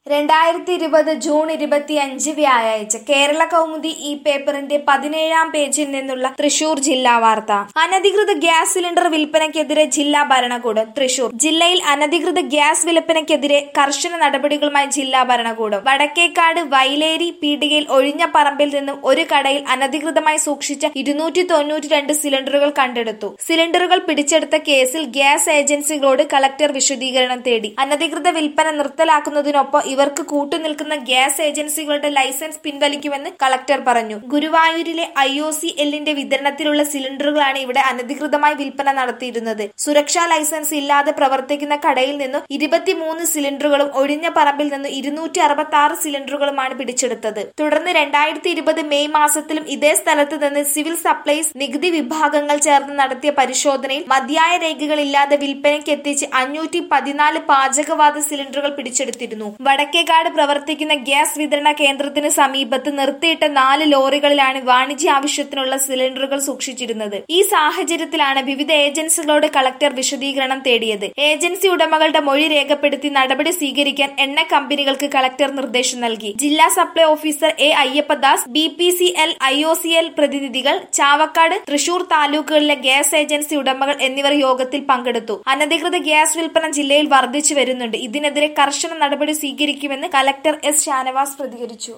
രണ്ടായിരത്തി ഇരുപത് ജൂൺ ഇരുപത്തിയഞ്ച് വ്യാഴാഴ്ച കേരള കൗമുദി ഈ പേപ്പറിന്റെ പതിനേഴാം പേജിൽ നിന്നുള്ള തൃശൂർ ജില്ലാ വാർത്ത അനധികൃത ഗ്യാസ് സിലിണ്ടർ വിൽപ്പനയ്ക്കെതിരെ ജില്ലാ ഭരണകൂടം തൃശൂർ ജില്ലയിൽ അനധികൃത ഗ്യാസ് വിൽപ്പനയ്ക്കെതിരെ കർശന നടപടികളുമായി ജില്ലാ ഭരണകൂടം വടക്കേക്കാട് വൈലേരി പീടികയിൽ ഒഴിഞ്ഞ പറമ്പിൽ നിന്നും ഒരു കടയിൽ അനധികൃതമായി സൂക്ഷിച്ച ഇരുന്നൂറ്റി തൊണ്ണൂറ്റി രണ്ട് സിലിണ്ടറുകൾ കണ്ടെടുത്തു സിലിണ്ടറുകൾ പിടിച്ചെടുത്ത കേസിൽ ഗ്യാസ് ഏജൻസികളോട് കളക്ടർ വിശദീകരണം തേടി അനധികൃത വിൽപ്പന നിർത്തലാക്കുന്നതിനൊപ്പം ഇവർക്ക് കൂട്ടുനിൽക്കുന്ന ഗ്യാസ് ഏജൻസികളുടെ ലൈസൻസ് പിൻവലിക്കുമെന്ന് കളക്ടർ പറഞ്ഞു ഗുരുവായൂരിലെ ഐ ഒ സി എല്ലിന്റെ വിതരണത്തിലുള്ള സിലിണ്ടറുകളാണ് ഇവിടെ അനധികൃതമായി വിൽപ്പന നടത്തിയിരുന്നത് സുരക്ഷാ ലൈസൻസ് ഇല്ലാതെ പ്രവർത്തിക്കുന്ന കടയിൽ നിന്നും ഇരുപത്തിമൂന്ന് സിലിണ്ടറുകളും ഒഴിഞ്ഞ പറമ്പിൽ നിന്ന് ഇരുന്നൂറ്റി അറുപത്തി ആറ് സിലിണ്ടറുകളുമാണ് പിടിച്ചെടുത്തത് തുടർന്ന് രണ്ടായിരത്തി ഇരുപത് മെയ് മാസത്തിലും ഇതേ സ്ഥലത്ത് നിന്ന് സിവിൽ സപ്ലൈസ് നികുതി വിഭാഗങ്ങൾ ചേർന്ന് നടത്തിയ പരിശോധനയിൽ മതിയായ രേഖകളില്ലാതെ വിൽപ്പനയ്ക്ക് എത്തിച്ച് അഞ്ഞൂറ്റി പതിനാല് പാചകവാത സിലിണ്ടറുകൾ പിടിച്ചെടുത്തിരുന്നു വടക്കേക്കാട് പ്രവർത്തിക്കുന്ന ഗ്യാസ് വിതരണ കേന്ദ്രത്തിന് സമീപത്ത് നിർത്തിയിട്ട നാല് ലോറികളിലാണ് വാണിജ്യ ആവശ്യത്തിനുള്ള സിലിണ്ടറുകൾ സൂക്ഷിച്ചിരുന്നത് ഈ സാഹചര്യത്തിലാണ് വിവിധ ഏജൻസികളോട് കളക്ടർ വിശദീകരണം തേടിയത് ഏജൻസി ഉടമകളുടെ മൊഴി രേഖപ്പെടുത്തി നടപടി സ്വീകരിക്കാൻ എണ്ണ കമ്പനികൾക്ക് കളക്ടർ നിർദ്ദേശം നൽകി ജില്ലാ supply officer A Ayyappadas B P C L I O C L പ്രതിനിധികൾ ചാവക്കാട് തൃശൂർ താലൂക്കുകളിലെ ഗ്യാസ് ഏജൻസി ഉടമകൾ എന്നിവർ യോഗത്തിൽ പങ്കെടുത്തു അനധികൃത ഗ്യാസ് വിൽപ്പന ജില്ലയിൽ വർദ്ധിച്ചു വരുന്നുണ്ട് ഇതിനെതിരെ കർശന നടപടി സ്വീകരിക്കുമെന്ന് കലക്ടർ എസ് ഷാനവാസ് പ്രതികരിച്ചു